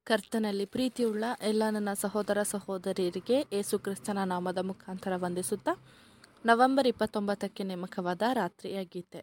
ಕರ್ತನಲ್ಲಿ ಪ್ರೀತಿಯುಳ್ಳ ಎಲ್ಲ ನನ್ನ ಸಹೋದರ ಸಹೋದರಿಯರಿಗೆ ಏಸು ಕ್ರಿಸ್ತನ ನಾಮದ ಮುಖಾಂತರ ವಂದಿಸುತ್ತಾ ನವೆಂಬರ್ ಇಪ್ಪತ್ತೊಂಬತ್ತಕ್ಕೆ ನೇಮಕವಾದ ರಾತ್ರಿಯ ಗೀತೆ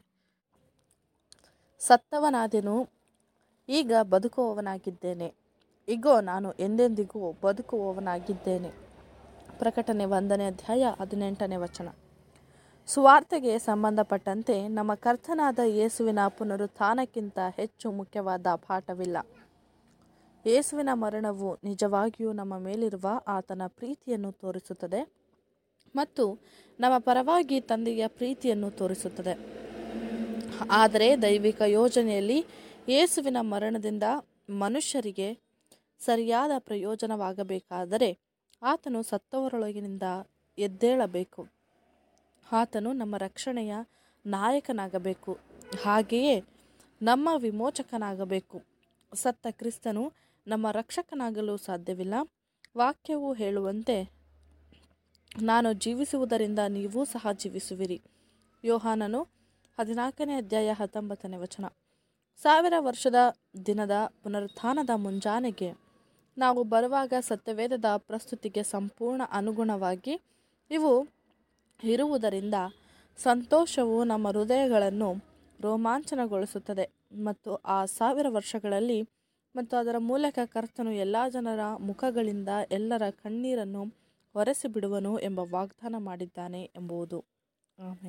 ಸತ್ತವನಾದೆನು ಈಗ ಬದುಕುವವನಾಗಿದ್ದೇನೆ ಇಗೋ ನಾನು ಎಂದೆಂದಿಗೂ ಬದುಕುವವನಾಗಿದ್ದೇನೆ ಪ್ರಕಟಣೆ ಒಂದನೇ ಅಧ್ಯಾಯ ಹದಿನೆಂಟನೇ ವಚನ ಸುವಾರ್ತೆಗೆ ಸಂಬಂಧಪಟ್ಟಂತೆ ನಮ್ಮ ಕರ್ತನಾದ ಯೇಸುವಿನ ಪುನರುತ್ಥಾನಕ್ಕಿಂತ ಹೆಚ್ಚು ಮುಖ್ಯವಾದ ಪಾಠವಿಲ್ಲ ಯೇಸುವಿನ ಮರಣವು ನಿಜವಾಗಿಯೂ ನಮ್ಮ ಮೇಲಿರುವ ಆತನ ಪ್ರೀತಿಯನ್ನು ತೋರಿಸುತ್ತದೆ ಮತ್ತು ನಮ್ಮ ಪರವಾಗಿ ತಂದೆಯ ಪ್ರೀತಿಯನ್ನು ತೋರಿಸುತ್ತದೆ ಆದರೆ ದೈವಿಕ ಯೋಜನೆಯಲ್ಲಿ ಯೇಸುವಿನ ಮರಣದಿಂದ ಮನುಷ್ಯರಿಗೆ ಸರಿಯಾದ ಪ್ರಯೋಜನವಾಗಬೇಕಾದರೆ ಆತನು ಸತ್ತವರೊಳಗಿನಿಂದ ಎದ್ದೇಳಬೇಕು ಆತನು ನಮ್ಮ ರಕ್ಷಣೆಯ ನಾಯಕನಾಗಬೇಕು ಹಾಗೆಯೇ ನಮ್ಮ ವಿಮೋಚಕನಾಗಬೇಕು ಸತ್ತ ಕ್ರಿಸ್ತನು ನಮ್ಮ ರಕ್ಷಕನಾಗಲು ಸಾಧ್ಯವಿಲ್ಲ ವಾಕ್ಯವು ಹೇಳುವಂತೆ ನಾನು ಜೀವಿಸುವುದರಿಂದ ನೀವೂ ಸಹ ಜೀವಿಸುವಿರಿ ಯೋಹಾನನು ಹದಿನಾಲ್ಕನೇ ಅಧ್ಯಾಯ ಹತ್ತೊಂಬತ್ತನೇ ವಚನ ಸಾವಿರ ವರ್ಷದ ದಿನದ ಪುನರುತ್ಥಾನದ ಮುಂಜಾನೆಗೆ ನಾವು ಬರುವಾಗ ಸತ್ಯವೇದದ ಪ್ರಸ್ತುತಿಗೆ ಸಂಪೂರ್ಣ ಅನುಗುಣವಾಗಿ ಇವು ಇರುವುದರಿಂದ ಸಂತೋಷವು ನಮ್ಮ ಹೃದಯಗಳನ್ನು ರೋಮಾಂಚನಗೊಳಿಸುತ್ತದೆ ಮತ್ತು ಆ ಸಾವಿರ ವರ್ಷಗಳಲ್ಲಿ ಮತ್ತು ಅದರ ಮೂಲಕ ಕರ್ತನು ಎಲ್ಲ ಜನರ ಮುಖಗಳಿಂದ ಎಲ್ಲರ ಕಣ್ಣೀರನ್ನು ಒರೆಸಿಬಿಡುವನು ಎಂಬ ವಾಗ್ದಾನ ಮಾಡಿದ್ದಾನೆ ಎಂಬುದು ಆಮೇಲೆ